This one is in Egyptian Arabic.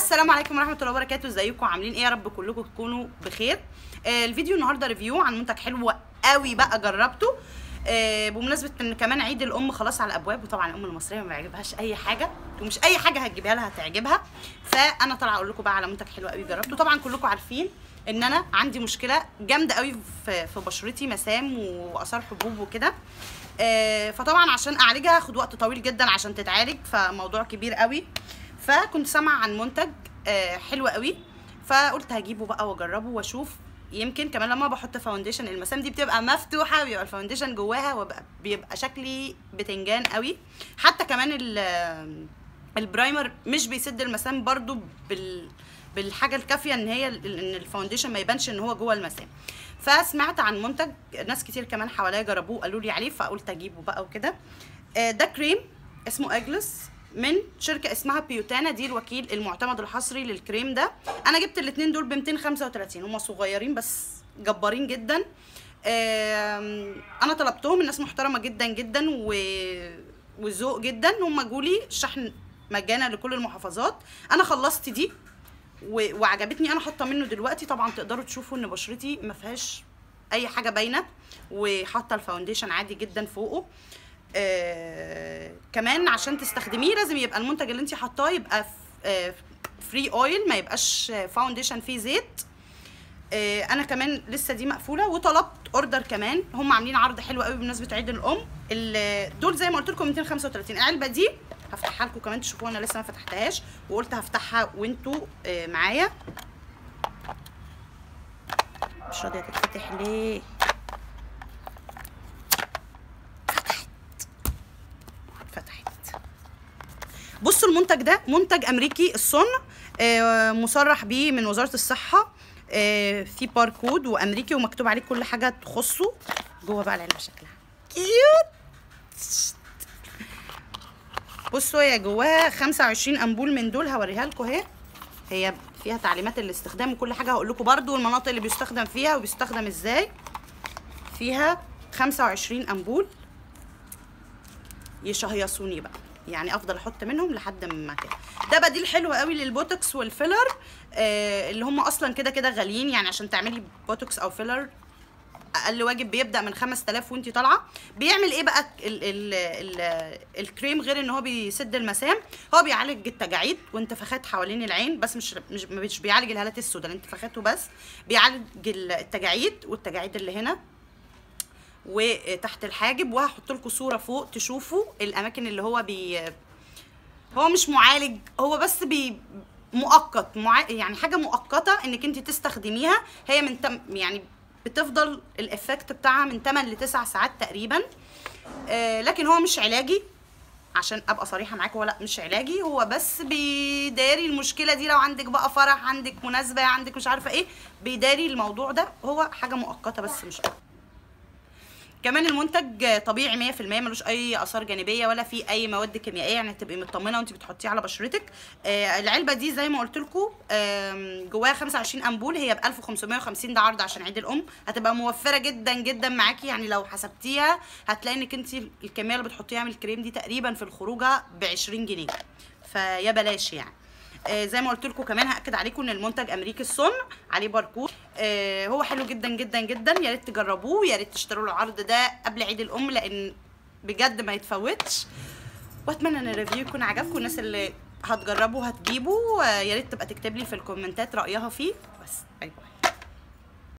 السلام عليكم ورحمه الله وبركاته ازيكم عاملين ايه يا رب كلكم تكونوا بخير آه الفيديو النهارده ريفيو عن منتج حلو قوي بقى جربته آه بمناسبه ان كمان عيد الام خلاص على الابواب وطبعا الام المصريه ما بيعجبهاش اي حاجه ومش اي حاجه هتجيبها لها هتعجبها فانا طالعه اقول لكم بقى على منتج حلو قوي جربته طبعا كلكم عارفين ان انا عندي مشكله جامده قوي في في بشرتي مسام واثار حبوب وكده آه فطبعا عشان اعالجها هاخد وقت طويل جدا عشان تتعالج فموضوع كبير قوي فكنت سامعه عن منتج آه حلو قوي فقلت هجيبه بقى واجربه واشوف يمكن كمان لما بحط فاونديشن المسام دي بتبقى مفتوحه بيبقى الفاونديشن جواها وبقى بيبقى شكلي بتنجان قوي حتى كمان ال- البرايمر مش بيسد المسام برضو بال بالحاجه الكافيه ان هي ال- ان الفاونديشن ما يبانش ان هو جوه المسام فسمعت عن منتج ناس كتير كمان حواليا جربوه قالوا لي عليه فقلت اجيبه بقى وكده آه، ده كريم اسمه اجلس من شركه اسمها بيوتانا دي الوكيل المعتمد الحصري للكريم ده انا جبت الاثنين دول ب 235 هم صغيرين بس جبارين جدا آم، انا طلبتهم الناس محترمه جدا جدا و وذوق جدا هم جولي شحن مجانا لكل المحافظات انا خلصت دي و... وعجبتني انا حاطه منه دلوقتي طبعا تقدروا تشوفوا ان بشرتي ما فيهاش اي حاجه باينه وحاطه الفاونديشن عادي جدا فوقه آه... كمان عشان تستخدميه لازم يبقى المنتج اللي انت حاطاه يبقى فري اويل ما يبقاش فاونديشن فيه زيت آه، انا كمان لسه دي مقفوله وطلبت اوردر كمان هم عاملين عرض حلو قوي بمناسبه عيد الام ال- دول زي ما قلت لكم 235 العلبه دي هفتحها لكم كمان تشوفوها انا لسه ما فتحتهاش وقلت هفتحها وانتوا آه، معايا مش راضيه تتفتح ليه فتحت بصوا المنتج ده منتج امريكي الصنع آه، مصرح بيه من وزاره الصحه آه، في باركود وامريكي ومكتوب عليه كل حاجه تخصه جوه بقى العلبه شكلها كيوت بصوا هي جواها 25 امبول من دول هوريها لكم اهي هي فيها تعليمات الاستخدام وكل حاجه هقول لكم برده المناطق اللي بيستخدم فيها وبيستخدم ازاي فيها 25 امبول يشهيصوني بقى يعني افضل احط منهم لحد ما كده ده بديل حلو قوي للبوتوكس والفيلر آه اللي هم اصلا كده كده غاليين يعني عشان تعملي بوتوكس او فيلر اقل واجب بيبدا من 5000 وانتي طالعه بيعمل ايه بقى ال ال ال الكريم غير ان هو بيسد المسام هو بيعالج التجاعيد وانتفاخات حوالين العين بس مش مش مش بيعالج الهالات السوداء الانتفاخات وبس بيعالج التجاعيد والتجاعيد اللي هنا وتحت الحاجب وهحط لكم صوره فوق تشوفوا الاماكن اللي هو بي هو مش معالج هو بس بي مؤقت مع... يعني حاجه مؤقته انك انت تستخدميها هي من تم... يعني بتفضل الافكت بتاعها من 8 ل 9 ساعات تقريبا آه لكن هو مش علاجي عشان ابقى صريحه معاكم هو لا مش علاجي هو بس بيداري المشكله دي لو عندك بقى فرح عندك مناسبه عندك مش عارفه ايه بيداري الموضوع ده هو حاجه مؤقته بس مش اكتر كمان المنتج طبيعي 100% ملوش اي اثار جانبيه ولا فيه اي مواد كيميائيه يعني تبقي مطمنه وانت بتحطيه على بشرتك آه العلبه دي زي ما قلت لكم آه جواها 25 امبول هي ب 1550 ده عرض عشان عيد الام هتبقى موفره جدا جدا معاكي يعني لو حسبتيها هتلاقي انك انت الكميه اللي بتحطيها من الكريم دي تقريبا في الخروجه ب 20 جنيه فيا بلاش يعني آه زي ما قلت لكم كمان هاكد عليكم ان المنتج امريكي الصنع عليه باركود آه هو حلو جدا جدا جدا يا ريت تجربوه يا ريت تشتروا له العرض ده قبل عيد الام لان بجد ما يتفوتش واتمنى ان الريفيو يكون عجبكم الناس اللي هتجربوا هتجيبوا آه يا ريت تبقى تكتب لي في الكومنتات رايها فيه بس باي باي